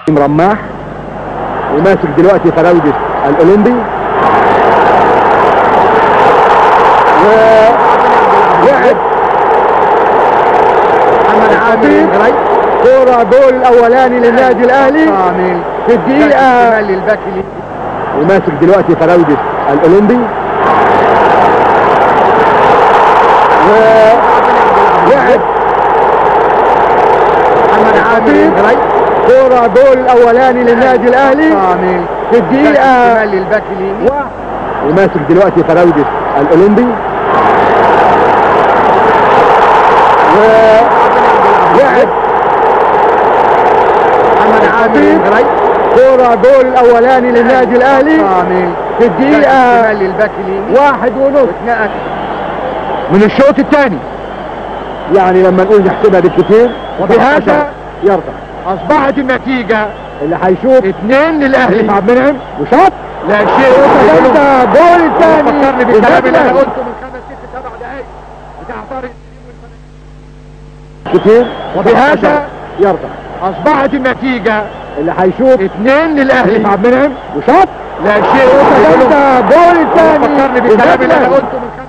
رماح وماسك دلوقتي فراوده الاولمبي وواحد محمد عامر كورة جول الاولاني للنادي الاهلي عامل في الدقيقة للباكلي وماسك دلوقتي فراوده الاولمبي وواحد محمد عامر كورة جول الاولاني للنادي الاهلي عامل في الدقيقة للباكلي واحد وماسك دلوقتي فراوده الاولمبي وواحد محمد عامر كورة جول الاولاني للنادي الاهلي عامل في الدقيقة للباكلي واحد ونص واتنقل من الشوط الثاني يعني لما نقول نحسبها بالكثير وبهذا يرضى اصبحت النتيجة اللي هيشوف اتنين للاهلي عبد المنعم وشاط لا شيء ده جول الثاني فكرني بالكلام اللي انا للنادي قلته من خمس ست سبع دقايق بتاع طارق كتير وبهذا يرضى اصبحت النتيجة اللي هيشوف اتنين للاهلي عبد المنعم وشاط لا شيء ده جول الثاني فكرني بالكلام اللي انا للنادي قلته من خمس